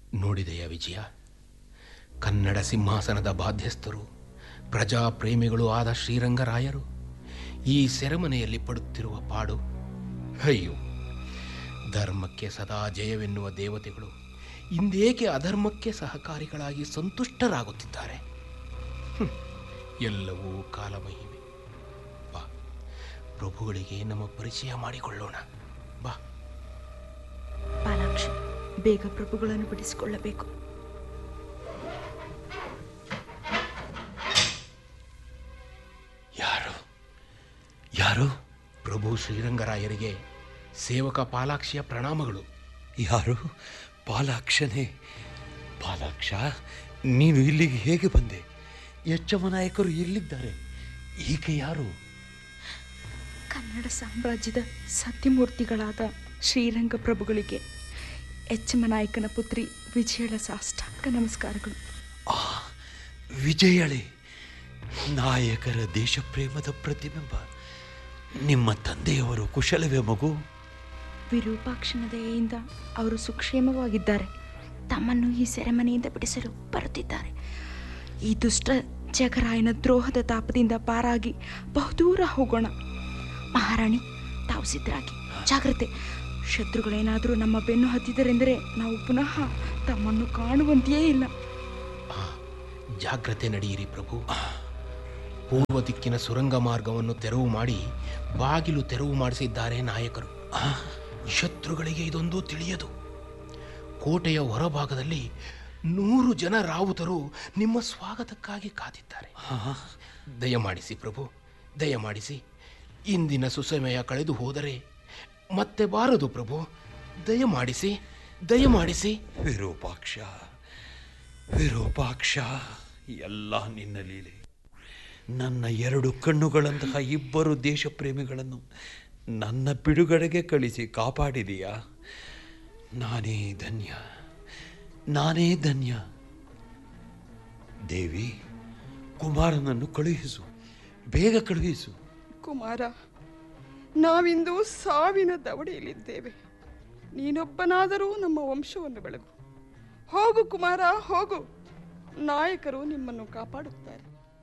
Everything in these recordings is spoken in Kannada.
ನೋಡಿದೆಯ ವಿಜಯ ಕನ್ನಡ ಸಿಂಹಾಸನದ ಬಾಧ್ಯಸ್ಥರು ಪ್ರಜಾಪ್ರೇಮಿಗಳು ಆದ ಶ್ರೀರಂಗರಾಯರು ಈ ಸೆರೆಮನೆಯಲ್ಲಿ ಪಡುತ್ತಿರುವ ಪಾಡು ಅಯ್ಯೋ ಧರ್ಮಕ್ಕೆ ಸದಾ ಜಯವೆನ್ನುವ ದೇವತೆಗಳು ಇಂದೇಕೆ ಅಧರ್ಮಕ್ಕೆ ಸಹಕಾರಿಗಳಾಗಿ ಸಂತುಷ್ಟರಾಗುತ್ತಿದ್ದಾರೆ ಹ್ಮ್, ಎಲ್ಲವೂ ಕಾಲಮಹಿಮೆ ಬಾ ಪ್ರಭುಗಳಿಗೆ ನಮ್ಮ ಪರಿಚಯ ಮಾಡಿಕೊಳ್ಳೋಣ ಬಾ ಪಾಲಾಕ್ಷಿ ಬೇಗ ಪ್ರಭುಗಳನ್ನು ಬಿಡಿಸಿಕೊಳ್ಳಬೇಕು ಯಾರು ಯಾರು ಪ್ರಭು ಶ್ರೀರಂಗರಾಯರಿಗೆ ಸೇವಕ ಪಾಲಾಕ್ಷಿಯ ಪ್ರಣಾಮಗಳು ಯಾರು ಪಾಲಾಕ್ಷನೇ ಪಾಲಾಕ್ಷ ನೀನು ಇಲ್ಲಿಗೆ ಹೇಗೆ ಬಂದೆ ಯಚ್ಚಮ ನಾಯಕರು ಎಲ್ಲಿದ್ದಾರೆ ಈಕೆ ಯಾರು ಕನ್ನಡ ಸಾಮ್ರಾಜ್ಯದ ಸತ್ಯಮೂರ್ತಿಗಳಾದ ಶ್ರೀರಂಗ ಪ್ರಭುಗಳಿಗೆ ಎಚ್ಚಮ ನಾಯಕನ ಪುತ್ರಿ ವಿಜಯಳ ಸಾಷ್ಟಾಂಗ ನಮಸ್ಕಾರಗಳು ಆ ವಿಜಯಳೆ ನಾಯಕರ ದೇಶಪ್ರೇಮದ ಪ್ರತಿಬಿಂಬ ನಿಮ್ಮ ತಂದೆಯವರು ಕುಶಲವೇ ಮಗು ವಿರೂಪಾಕ್ಷನ ದಯೆಯಿಂದ ಅವರು ಸುಕ್ಷೇಮವಾಗಿದ್ದಾರೆ ತಮ್ಮನ್ನು ಈ ಸೆರೆಮನೆಯಿಂದ ಬಿಡಿಸಲು ಬರುತ್ತಿದ್ದಾರೆ ಈ ದುಷ್ಟ ಜಗರಾಯನ ದ್ರೋಹದ ತಾಪದಿಂದ ಪಾರಾಗಿ ಬಹುದೂರ ಹೋಗೋಣ ಮಹಾರಾಣಿ ತಾವು ಸಿದ್ಧರಾಗಿ ಜಾಗ್ರತೆ ಶತ್ರುಗಳೇನಾದರೂ ನಮ್ಮ ಬೆನ್ನು ಹತ್ತಿದರೆಂದರೆ ನಾವು ಪುನಃ ತಮ್ಮನ್ನು ಕಾಣುವಂತೆಯೇ ಇಲ್ಲ ಆ, ಜಾಗ್ರತೆ ನಡೆಯಿರಿ ಪ್ರಭು ಪೂರ್ವ ದಿಕ್ಕಿನ ಸುರಂಗ ಮಾರ್ಗವನ್ನು ತೆರವು ಮಾಡಿ ಬಾಗಿಲು ತೆರವು ಮಾಡಿಸಿದ್ದಾರೆ ನಾಯಕರು ಆ, ಶತ್ರುಗಳಿಗೆ ಇದೊಂದು ತಿಳಿಯದು ಕೋಟೆಯ ಹೊರಭಾಗದಲ್ಲಿ ನೂರು ಜನ ರಾವುತರು ನಿಮ್ಮ ಸ್ವಾಗತಕ್ಕಾಗಿ ಕಾದಿದ್ದಾರೆ ದಯಮಾಡಿಸಿ ಪ್ರಭು ದಯಮಾಡಿಸಿ ಇಂದಿನ ಸುಸಮಯ ಕಳೆದು ಹೋದರೆ ಮತ್ತೆ ಬಾರದು ಪ್ರಭು ದಯಮಾಡಿಸಿ ದಯಮಾಡಿಸಿ ವಿರೂಪಾಕ್ಷ ವಿರೂಪಾಕ್ಷ ಎಲ್ಲ ನಿನ್ನ ಲೀಲೆ ನನ್ನ ಎರಡು ಕಣ್ಣುಗಳಂತಹ ಇಬ್ಬರು ದೇಶಪ್ರೇಮಿಗಳನ್ನು ನನ್ನ ಬಿಡುಗಡೆಗೆ ಕಳಿಸಿ ಕಾಪಾಡಿದೀಯಾ ನಾನೇ ಧನ್ಯ ನಾನೇ ಧನ್ಯ ದೇವಿ ಕುಮಾರನನ್ನು ಕಳುಹಿಸು ಬೇಗ ಕಳುಹಿಸು ಕುಮಾರ ನಾವಿಂದು ಸಾವಿನ ದವಡೆಯಲ್ಲಿದ್ದೇವೆ ನೀನೊಬ್ಬನಾದರೂ ನಮ್ಮ ವಂಶವನ್ನು ಬೆಳಗು ಹೋಗು ಕುಮಾರ ಹೋಗು ನಾಯಕರು ನಿಮ್ಮನ್ನು ಕಾಪಾಡುತ್ತಾರೆ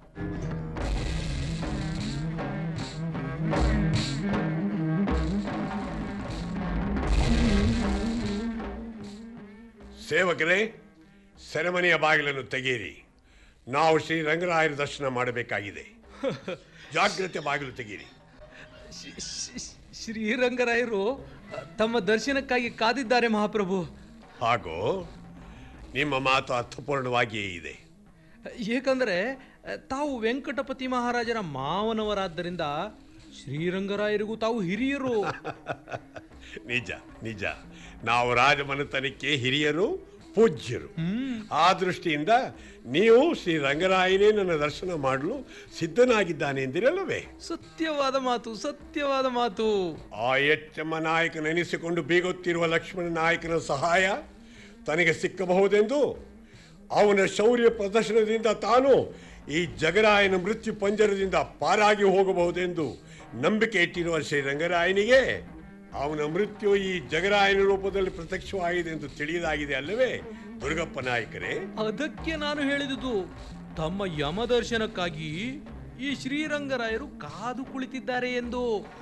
ಸೇವಕರೇ ಸೆರೆಮನೆಯ ಬಾಗಿಲನ್ನು ತೆಗೆಯಿರಿ ನಾವು ಶ್ರೀ ರಂಗರಾಯರ ದರ್ಶನ ಮಾಡಬೇಕಾಗಿದೆ ಜಾಗ್ರತೆ ಬಾಗಿಲು ತೆಗೀರಿ ಶ್- ಶ್- ಶ್ರೀರಂಗರಾಯರು ತಮ್ಮ ದರ್ಶನಕ್ಕಾಗಿ ಕಾದಿದ್ದಾರೆ ಮಹಾಪ್ರಭು ಹಾಗೂ ನಿಮ್ಮ ಮಾತು ಅರ್ಥಪೂರ್ಣವಾಗಿಯೇ ಇದೆ ಏಕೆಂದರೆ ತಾವು ವೆಂಕಟಪತಿ ಮಹಾರಾಜರ ಮಾವನವರಾದ್ದರಿಂದ ಶ್ರೀರಂಗರಾಯರಿಗೂ ತಾವು ಹಿರಿಯರು ನಿಜ ನಿಜ ನಾವು ರಾಜಮನೆತನಕ್ಕೆ ಹಿರಿಯರು ಪೂಜ್ಯರು ಆ ದೃಷ್ಟಿಯಿಂದ ನೀವು ಶ್ರೀ ರಂಗರಾಯನೇ ನನ್ನ ದರ್ಶನ ಮಾಡಲು ಸಿದ್ಧನಾಗಿದ್ದಾನೆ ಎಂದಿರಲ್ಲವೇ ಸತ್ಯವಾದ ಮಾತು ಸತ್ಯವಾದ ಮಾತು ಆ ಎಚ್ಚಮ್ಮ ನಾಯಕನೆನಿಸಿಕೊಂಡು ಬೀಗುತ್ತಿರುವ ಲಕ್ಷ್ಮಣ ನಾಯಕನ ಸಹಾಯ ತನಗೆ ಸಿಕ್ಕಬಹುದೆಂದು ಅವನ ಶೌರ್ಯ ಪ್ರದರ್ಶನದಿಂದ ತಾನು ಈ ಜಗರಾಯನ ಮೃತ್ಯು ಪಂಜರದಿಂದ ಪಾರಾಗಿ ಹೋಗಬಹುದೆಂದು ನಂಬಿಕೆ ಇಟ್ಟಿರುವ ಶ್ರೀರಂಗರಾಯನಿಗೆ ಅವನ ಮೃತ್ಯು ಈ ಜಗರಾಯನ ರೂಪದಲ್ಲಿ ಪ್ರತ್ಯಕ್ಷವಾಗಿದೆ ಎಂದು ತಿಳಿಯಲಾಗಿದೆ ಅಲ್ಲವೇ ದುರ್ಗಪ್ಪ ನಾಯಕರೇ ಅದಕ್ಕೆ ನಾನು ಹೇಳಿದುದು ತಮ್ಮ ಯಮ ದರ್ಶನಕ್ಕಾಗಿ ಈ ಶ್ರೀರಂಗರಾಯರು ಕಾದು ಕುಳಿತಿದ್ದಾರೆ ಎಂದು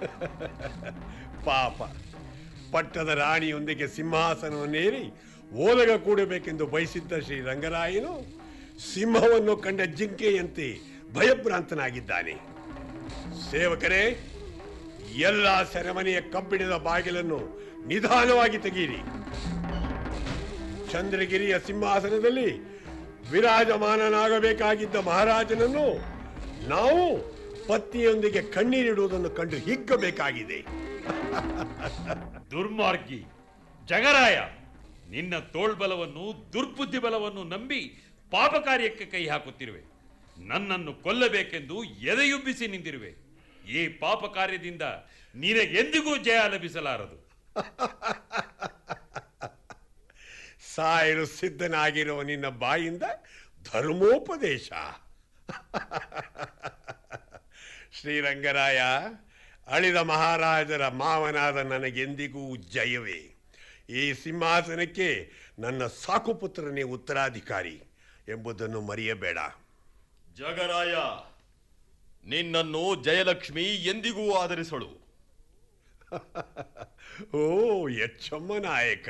ಪಾಪ ಪಟ್ಟದ ರಾಣಿಯೊಂದಿಗೆ ಸಿಂಹಾಸನವನ್ನೇರಿ ಓಲಗ ಕೂಡಬೇಕೆಂದು ಬಯಸಿದ್ದ ಶ್ರೀ ರಂಗರಾಯನು ಸಿಂಹವನ್ನು ಕಂಡ ಜಿಂಕೆಯಂತೆ ಭಯಭ್ರಾಂತನಾಗಿದ್ದಾನೆ ಸೇವಕರೇ ಎಲ್ಲ ಸೆರೆಮನೆಯ ಕಬ್ಬಿಣದ ಬಾಗಿಲನ್ನು ನಿಧಾನವಾಗಿ ತೆಗೀರಿ ಚಂದ್ರಗಿರಿಯ ಸಿಂಹಾಸನದಲ್ಲಿ ವಿರಾಜಮಾನನಾಗಬೇಕಾಗಿದ್ದ ಮಹಾರಾಜನನ್ನು ನಾವು ಪತ್ನಿಯೊಂದಿಗೆ ಕಣ್ಣೀರಿಡುವುದನ್ನು ಕಂಡು ಹಿಗ್ಗಬೇಕಾಗಿದೆ ದುರ್ಮಾರ್ಗಿ ಜಗರಾಯ ನಿನ್ನ ತೋಳ್ಬಲವನ್ನು ದುರ್ಬುದ್ಧಿ ಬಲವನ್ನು ನಂಬಿ ಪಾಪ ಕಾರ್ಯಕ್ಕೆ ಕೈ ಹಾಕುತ್ತಿರುವೆ ನನ್ನನ್ನು ಕೊಲ್ಲಬೇಕೆಂದು ಎದೆಯುಬ್ಬಿಸಿ ನಿಂತಿರುವೆ ಈ ಪಾಪ ಕಾರ್ಯದಿಂದ ನಿನಗೆಂದಿಗೂ ಜಯ ಲಭಿಸಲಾರದು ಸಾಯಲು ಸಿದ್ಧನಾಗಿರುವ ನಿನ್ನ ಬಾಯಿಂದ ಧರ್ಮೋಪದೇಶ ಶ್ರೀರಂಗರಾಯ ಅಳಿದ ಮಹಾರಾಜರ ಮಾವನಾದ ನನಗೆಂದಿಗೂ ಜಯವೇ ಈ ಸಿಂಹಾಸನಕ್ಕೆ ನನ್ನ ಸಾಕು ಪುತ್ರನೇ ಉತ್ತರಾಧಿಕಾರಿ ಎಂಬುದನ್ನು ಮರೆಯಬೇಡ ಜಗರಾಯ ನಿನ್ನನ್ನು ಜಯಲಕ್ಷ್ಮಿ ಎಂದಿಗೂ ಆದರಿಸಳು ಓ ಎಚ್ಚಮ್ಮ ನಾಯಕ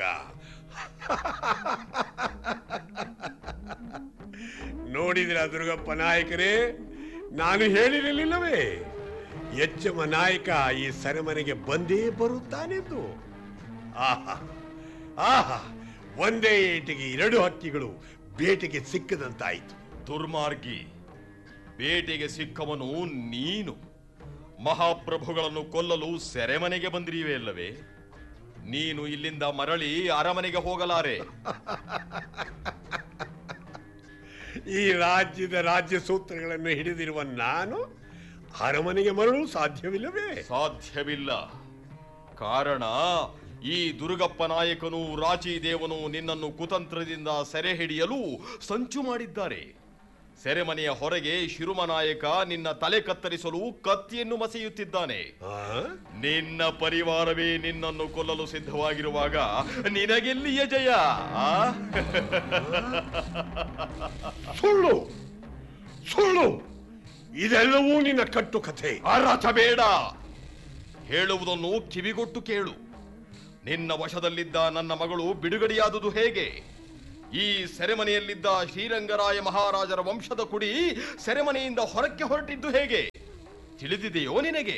ನೋಡಿದ್ರ ದುರ್ಗಪ್ಪ ನಾಯಕರೇ ನಾನು ಹೇಳಿರಲಿಲ್ಲವೇ ಎಚ್ಚಮ್ಮ ನಾಯಕ ಈ ಸೆರೆಮನೆಗೆ ಬಂದೇ ಬರುತ್ತಾನೆಂದು ಆಹಾ ಆಹಾ ಒಂದೇ ಏಟಿಗೆ ಎರಡು ಹಕ್ಕಿಗಳು ಬೇಟೆಗೆ ಸಿಕ್ಕದಂತಾಯಿತು ದುರ್ಮಾರ್ಗಿ ಬೇಟೆಗೆ ಸಿಕ್ಕವನು ನೀನು ಮಹಾಪ್ರಭುಗಳನ್ನು ಕೊಲ್ಲಲು ಸೆರೆಮನೆಗೆ ಬಂದಿರುವೆ ಅಲ್ಲವೇ ನೀನು ಇಲ್ಲಿಂದ ಮರಳಿ ಅರಮನೆಗೆ ಹೋಗಲಾರೆ ಈ ರಾಜ್ಯದ ರಾಜ್ಯ ಸೂತ್ರಗಳನ್ನು ಹಿಡಿದಿರುವ ನಾನು ಅರಮನೆಗೆ ಮರಳು ಸಾಧ್ಯವಿಲ್ಲವೇ ಸಾಧ್ಯವಿಲ್ಲ ಕಾರಣ ಈ ದುರ್ಗಪ್ಪ ನಾಯಕನು ರಾಚಿದೇವನು ನಿನ್ನನ್ನು ಕುತಂತ್ರದಿಂದ ಸೆರೆ ಹಿಡಿಯಲು ಸಂಚು ಮಾಡಿದ್ದಾರೆ ಸೆರೆಮನೆಯ ಹೊರಗೆ ಶಿರುಮ ನಾಯಕ ನಿನ್ನ ತಲೆ ಕತ್ತರಿಸಲು ಕತ್ತಿಯನ್ನು ಮಸೆಯುತ್ತಿದ್ದಾನೆ ಆ? ನಿನ್ನ ಪರಿವಾರವೇ ನಿನ್ನನ್ನು ಕೊಲ್ಲಲು ಸಿದ್ಧವಾಗಿರುವಾಗ ನಿನಗೆಲ್ಲಿಯ ಜಯ ಆ? ಸುಳ್ಳು ಸುಳ್ಳು ಇದೆಲ್ಲವೂ ನಿನ್ನ ಕಟ್ಟು ಕಥೆ ಅರ್ಥ ಬೇಡ ಹೇಳುವುದನ್ನು ಕಿವಿಗೊಟ್ಟು ಕೇಳು ನಿನ್ನ ವಶದಲ್ಲಿದ್ದ ನನ್ನ ಮಗಳು ಬಿಡುಗಡೆಯಾದುದು ಹೇಗೆ ಈ ಸೆರೆಮನೆಯಲ್ಲಿದ್ದ ಶ್ರೀರಂಗರಾಯ ಮಹಾರಾಜರ ವಂಶದ ಕುಡಿ ಸೆರೆಮನೆಯಿಂದ ಹೊರಕ್ಕೆ ಹೊರಟಿದ್ದು ಹೇಗೆ ತಿಳಿದಿದೆಯೋ ನಿನಗೆ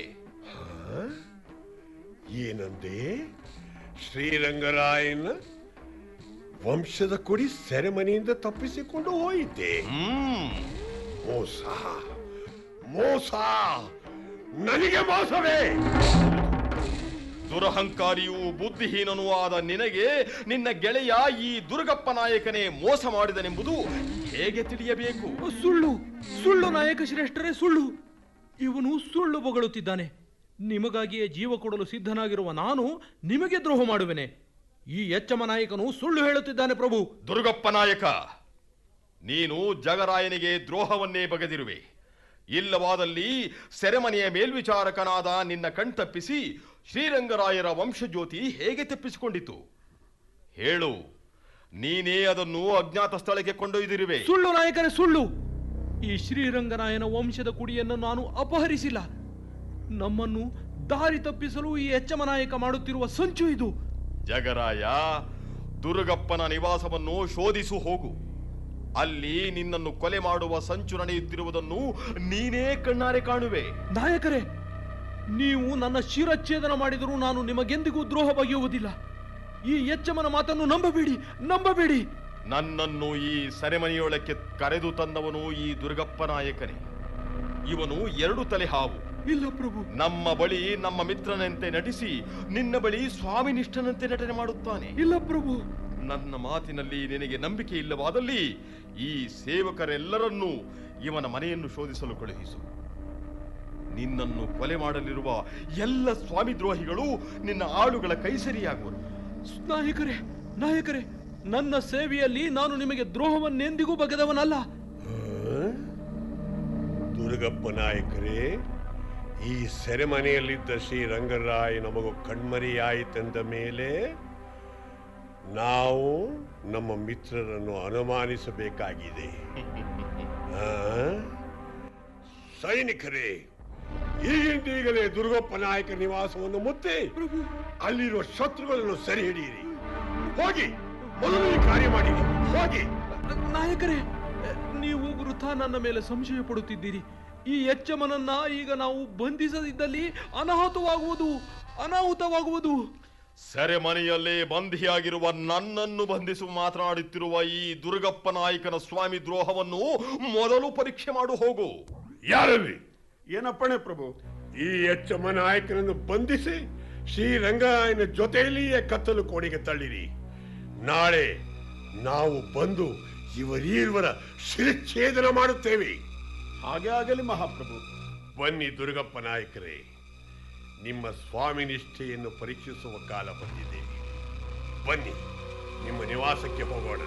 ಏನಂದೆ ಶ್ರೀರಂಗರಾಯನ ವಂಶದ ಕುಡಿ ಸೆರೆಮನೆಯಿಂದ ತಪ್ಪಿಸಿಕೊಂಡು ಹೋಯಿತೆ ಹ್ಮ್ ಮೋಸ ಮೋಸ ನನಗೆ ಮೋಸವೇ ದುರಹಂಕಾರಿಯೂ ಬುದ್ಧಿಹೀನನೂ ಆದ ನಿನಗೆ ನಿನ್ನ ಗೆಳೆಯ ಈ ದುರ್ಗಪ್ಪ ನಾಯಕನೇ ಮೋಸ ಮಾಡಿದನೆಂಬುದು ಹೇಗೆ ತಿಳಿಯಬೇಕು ಸುಳ್ಳು ಸುಳ್ಳು ನಾಯಕ ಶ್ರೇಷ್ಠರೇ ಸುಳ್ಳು ಇವನು ಸುಳ್ಳು ಬೊಗಳುತ್ತಿದ್ದಾನೆ ನಿಮಗಾಗಿಯೇ ಜೀವ ಕೊಡಲು ಸಿದ್ಧನಾಗಿರುವ ನಾನು ನಿಮಗೆ ದ್ರೋಹ ಮಾಡುವೆನೆ ಈ ಎಚ್ಚಮ ನಾಯಕನು ಸುಳ್ಳು ಹೇಳುತ್ತಿದ್ದಾನೆ ಪ್ರಭು ದುರ್ಗಪ್ಪ ನಾಯಕ ನೀನು ಜಗರಾಯನಿಗೆ ದ್ರೋಹವನ್ನೇ ಬಗೆದಿರುವೆ ಇಲ್ಲವಾದಲ್ಲಿ ಸೆರೆಮನೆಯ ಮೇಲ್ವಿಚಾರಕನಾದ ನಿನ್ನ ಕಣ್ತಪ್ಪಿಸಿ ಶ್ರೀರಂಗರಾಯರ ವಂಶಜ್ಯೋತಿ ಹೇಗೆ ತಪ್ಪಿಸಿಕೊಂಡಿತು ಹೇಳು ನೀನೇ ಅದನ್ನು ಅಜ್ಞಾತ ಸ್ಥಳಕ್ಕೆ ಕೊಂಡೊಯ್ದಿರುವೆ ಸುಳ್ಳು ನಾಯಕರೇ ಸುಳ್ಳು ಈ ಶ್ರೀರಂಗನಾಯನ ವಂಶದ ಕುಡಿಯನ್ನು ನಾನು ಅಪಹರಿಸಿಲ್ಲ ನಮ್ಮನ್ನು ದಾರಿ ತಪ್ಪಿಸಲು ಈ ಎಚ್ಚಮ ನಾಯಕ ಮಾಡುತ್ತಿರುವ ಸಂಚು ಇದು ಜಗರಾಯ ದುರ್ಗಪ್ಪನ ನಿವಾಸವನ್ನು ಶೋಧಿಸು ಹೋಗು ಅಲ್ಲಿ ನಿನ್ನನ್ನು ಕೊಲೆ ಮಾಡುವ ಸಂಚು ನಡೆಯುತ್ತಿರುವುದನ್ನು ನೀನೇ ಕಣ್ಣಾರೆ ಕಾಣುವೆ ನಾಯಕರೇ ನೀವು ನನ್ನ ಶಿರಚ್ಛೇದನ ಮಾಡಿದರೂ ನಾನು ನಿಮಗೆಂದಿಗೂ ದ್ರೋಹ ಬಗೆಯುವುದಿಲ್ಲ ಈ ಎಚ್ಚಮನ ಮಾತನ್ನು ನಂಬಬೇಡಿ ನಂಬಬೇಡಿ ನನ್ನನ್ನು ಈ ಸೆರೆಮನೆಯೊಳಕ್ಕೆ ಕರೆದು ತಂದವನು ಈ ದುರ್ಗಪ್ಪ ನಾಯಕನೇ ಇವನು ಎರಡು ತಲೆ ಹಾವು ಇಲ್ಲ ಪ್ರಭು ನಮ್ಮ ಬಳಿ ನಮ್ಮ ಮಿತ್ರನಂತೆ ನಟಿಸಿ ನಿನ್ನ ಬಳಿ ಸ್ವಾಮಿನಿಷ್ಠನಂತೆ ನಟನೆ ಮಾಡುತ್ತಾನೆ ಇಲ್ಲ ಪ್ರಭು ನನ್ನ ಮಾತಿನಲ್ಲಿ ನಿನಗೆ ನಂಬಿಕೆ ಇಲ್ಲವಾದಲ್ಲಿ ಈ ಸೇವಕರೆಲ್ಲರನ್ನೂ ಇವನ ಮನೆಯನ್ನು ಶೋಧಿಸಲು ಕಳುಹಿಸು ನಿನ್ನನ್ನು ಕೊಲೆ ಮಾಡಲಿರುವ ಎಲ್ಲ ಸ್ವಾಮಿ ದ್ರೋಹಿಗಳು ನಿನ್ನ ಆಳುಗಳ ಕೈಸರಿಯಾಗುವರು ನಾಯಕರೇ ನಾಯಕರೇ ನನ್ನ ಸೇವೆಯಲ್ಲಿ ನಾನು ನಿಮಗೆ ದ್ರೋಹವನ್ನೆಂದಿಗೂ ಬಗೆದವನಲ್ಲ ದುರ್ಗಪ್ಪ ನಾಯಕರೇ ಈ ಸೆರೆಮನೆಯಲ್ಲಿದ್ದ ಶ್ರೀರಂಗರಾಯ ನಮಗೂ ಕಣ್ಮರಿಯಾಯಿತೆಂದ ಮೇಲೆ ನಾವು ನಮ್ಮ ಮಿತ್ರರನ್ನು ಅನುಮಾನಿಸಬೇಕಾಗಿದೆ ಆ? ಸೈನಿಕರೇ ಈಗಿಂದೀಗಲೇ ದುರ್ಗಪ್ಪ ನಾಯಕ ನಿವಾಸವನ್ನು ಮುತ್ತಿ ಅಲ್ಲಿರುವ ಶತ್ರುಗಳನ್ನು ಸೆರೆ ಹಿಡಿಯಿರಿ ಹೋಗಿ ಮೊದಲು ಈ ಕಾರ್ಯ ಮಾಡಿರಿ ಹೋಗಿ ನಾಯಕರೇ ನೀವು ವೃಥಾ ನನ್ನ ಮೇಲೆ ಸಂಶಯ ಪಡುತ್ತಿದ್ದೀರಿ ಈ ಎಚ್ಚಮನನ್ನ ಈಗ ನಾವು ಬಂಧಿಸದಿದ್ದಲ್ಲಿ ಅನಾಹುತವಾಗುವುದು ಅನಾಹುತವಾಗುವುದು ಸೆರೆಮನೆಯಲ್ಲೇ ಬಂಧಿಯಾಗಿರುವ ನನ್ನನ್ನು ಬಂಧಿಸುವ ಮಾತನಾಡುತ್ತಿರುವ ಈ ದುರ್ಗಪ್ಪ ನಾಯಕನ ಸ್ವಾಮಿ ದ್ರೋಹವನ್ನು ಮೊದಲು ಪರೀಕ್ಷೆ ಮಾಡು ಹೋಗು ಯಾರಲ್ಲಿ ಏನಪ್ಪಣೆ ಪ್ರಭು ಈ ಎಚ್ಚಮ್ಮ ನಾಯಕನನ್ನು ಬಂಧಿಸಿ ಶ್ರೀರಂಗರಾಯನ ಜೊತೆಯಲ್ಲಿಯೇ ಕತ್ತಲು ಕೋಣೆಗೆ ತಳ್ಳಿರಿ ನಾಳೆ ನಾವು ಬಂದು ಇವರೀರ್ವರ ಶಿರಚ್ಛೇದನ ಮಾಡುತ್ತೇವೆ ಹಾಗೆ ಆಗಲಿ ಮಹಾಪ್ರಭು ಬನ್ನಿ ದುರ್ಗಪ್ಪ ನಾಯಕರೇ ನಿಮ್ಮ ಸ್ವಾಮಿ ನಿಷ್ಠೆಯನ್ನು ಪರೀಕ್ಷಿಸುವ ಕಾಲ ಬಂದಿದೆ ಬನ್ನಿ ನಿಮ್ಮ ನಿವಾಸಕ್ಕೆ ಹೋಗೋಣ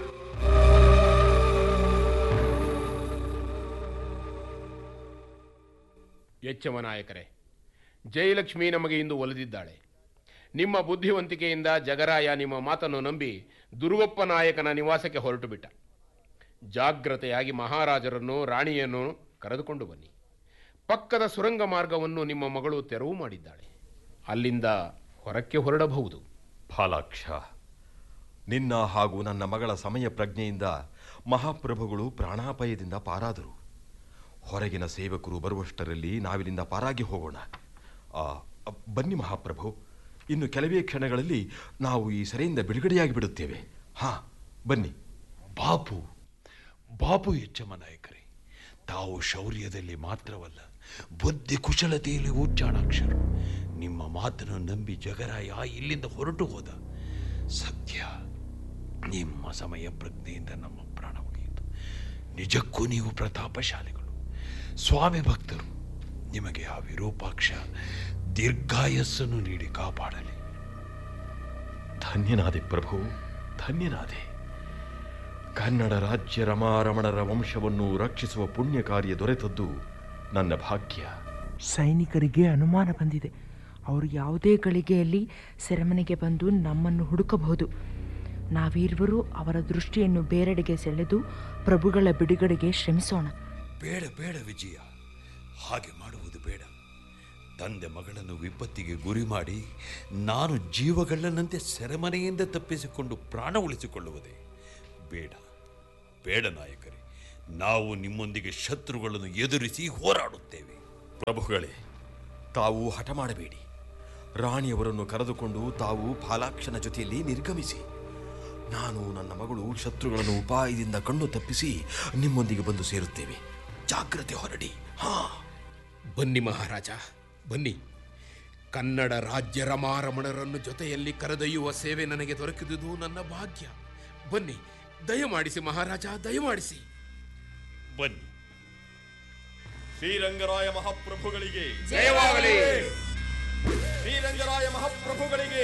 ಎಚ್ಚಮ ನಾಯಕರೇ ಜಯಲಕ್ಷ್ಮಿ ನಮಗೆ ಇಂದು ಒಲಿದಿದ್ದಾಳೆ ನಿಮ್ಮ ಬುದ್ಧಿವಂತಿಕೆಯಿಂದ ಜಗರಾಯ ನಿಮ್ಮ ಮಾತನ್ನು ನಂಬಿ ದುರ್ಗಪ್ಪ ನಾಯಕನ ನಿವಾಸಕ್ಕೆ ಹೊರಟು ಬಿಟ್ಟ ಜಾಗ್ರತೆಯಾಗಿ ಮಹಾರಾಜರನ್ನು ರಾಣಿಯನ್ನು ಕರೆದುಕೊಂಡು ಬನ್ನಿ ಪಕ್ಕದ ಸುರಂಗ ಮಾರ್ಗವನ್ನು ನಿಮ್ಮ ಮಗಳು ತೆರವು ಮಾಡಿದ್ದಾಳೆ ಅಲ್ಲಿಂದ ಹೊರಕ್ಕೆ ಹೊರಡಬಹುದು ಫಾಲಾಕ್ಷ ನಿನ್ನ ಹಾಗೂ ನನ್ನ ಮಗಳ ಸಮಯ ಪ್ರಜ್ಞೆಯಿಂದ ಮಹಾಪ್ರಭುಗಳು ಪ್ರಾಣಾಪಾಯದಿಂದ ಪಾರಾದರು ಹೊರಗಿನ ಸೇವಕರು ಬರುವಷ್ಟರಲ್ಲಿ ನಾವಿಲ್ಲಿಂದ ಪಾರಾಗಿ ಹೋಗೋಣ ಆ, ಅ, ಬನ್ನಿ ಮಹಾಪ್ರಭು ಇನ್ನು ಕೆಲವೇ ಕ್ಷಣಗಳಲ್ಲಿ ನಾವು ಈ ಸೆರೆಯಿಂದ ಬಿಡುಗಡೆಯಾಗಿ ಬಿಡುತ್ತೇವೆ ಹಾ ಬನ್ನಿ ಬಾಪು ಬಾಪು ಎಚ್ಚಮ್ಮ ನಾಯಕರೇ ತಾವು ಶೌರ್ಯದಲ್ಲಿ ಮಾತ್ರವಲ್ಲ ಬುದ್ಧಿ ಕುಶಲತೆಯಲ್ಲಿಯೂ ಚಾಣಾಕ್ಷರು ನಿಮ್ಮ ಮಾತನ್ನು ನಂಬಿ ಜಗರಾಯ ಇಲ್ಲಿಂದ ಹೊರಟು ಹೋದ ಸತ್ಯ ನಿಮ್ಮ ಸಮಯ ಪ್ರಜ್ಞೆಯಿಂದ ನಮ್ಮ ಪ್ರಾಣ ಉಳಿಯಿತು ನಿಜಕ್ಕೂ ನೀವು ಪ್ರತಾಪಶಾಲಿಗಳು ಸ್ವಾಮಿ ಭಕ್ತರು ನಿಮಗೆ ಆ ವಿರೂಪಾಕ್ಷ ದೀರ್ಘಾಯಸ್ಸನ್ನು ನೀಡಿ ಕಾಪಾಡಲಿ ಧನ್ಯನಾದೆ ಪ್ರಭು ಧನ್ಯನಾದೆ ಕನ್ನಡ ರಾಜ್ಯ ರಮಾರಮಣರ ವಂಶವನ್ನು ರಕ್ಷಿಸುವ ಪುಣ್ಯ ಕಾರ್ಯ ದೊರೆತದ್ದು ನನ್ನ ಭಾಗ್ಯ ಸೈನಿಕರಿಗೆ ಅನುಮಾನ ಬಂದಿದೆ ಅವರು ಯಾವುದೇ ಗಳಿಗೆಯಲ್ಲಿ ಸೆರೆಮನೆಗೆ ಬಂದು ನಮ್ಮನ್ನು ಹುಡುಕಬಹುದು ನಾವಿರುವರು ಅವರ ದೃಷ್ಟಿಯನ್ನು ಬೇರೆಡೆಗೆ ಸೆಳೆದು ಪ್ರಭುಗಳ ಬಿಡುಗಡೆಗೆ ಶ್ರಮಿಸೋಣ ಬೇಡ ಬೇಡ ವಿಜಯ ಹಾಗೆ ಮಾಡುವುದು ಬೇಡ ತಂದೆ ಮಗಳನ್ನು ವಿಪತ್ತಿಗೆ ಗುರಿ ಮಾಡಿ ನಾನು ಜೀವಗಳ್ಳನಂತೆ ಸೆರೆಮನೆಯಿಂದ ತಪ್ಪಿಸಿಕೊಂಡು ಪ್ರಾಣ ಉಳಿಸಿಕೊಳ್ಳುವುದೇ ಬೇಡ ಬೇಡ ನಾಯಕರೇ ನಾವು ನಿಮ್ಮೊಂದಿಗೆ ಶತ್ರುಗಳನ್ನು ಎದುರಿಸಿ ಹೋರಾಡುತ್ತೇವೆ ಪ್ರಭುಗಳೇ ತಾವು ಹಠ ಮಾಡಬೇಡಿ ರಾಣಿಯವರನ್ನು ಕರೆದುಕೊಂಡು ತಾವು ಫಾಲಾಕ್ಷನ ಜೊತೆಯಲ್ಲಿ ನಿರ್ಗಮಿಸಿ ನಾನು ನನ್ನ ಮಗಳು ಶತ್ರುಗಳನ್ನು ಉಪಾಯದಿಂದ ಕಣ್ಣು ತಪ್ಪಿಸಿ ನಿಮ್ಮೊಂದಿಗೆ ಬಂದು ಸೇರುತ್ತೇವೆ ಜಾಗ್ರತೆ ಹೊರಡಿ ಹಾ ಬನ್ನಿ ಮಹಾರಾಜ ಬನ್ನಿ ಕನ್ನಡ ರಾಜ್ಯ ರಮಾರಮಣರನ್ನು ಜೊತೆಯಲ್ಲಿ ಕರೆದೊಯ್ಯುವ ಸೇವೆ ನನಗೆ ದೊರಕಿದುದು ನನ್ನ ಭಾಗ್ಯ ಬನ್ನಿ ದಯಮಾಡಿಸಿ ಮಹಾರಾಜ ದಯಮಾಡಿಸಿ ಬನ್ನಿ ಶ್ರೀರಂಗರಾಯ ಮಹಾಪ್ರಭುಗಳಿಗೆ ಜಯವಾಗಲಿ ಶ್ರೀರಂಗರಾಯ ಮಹಾಪ್ರಭುಗಳಿಗೆ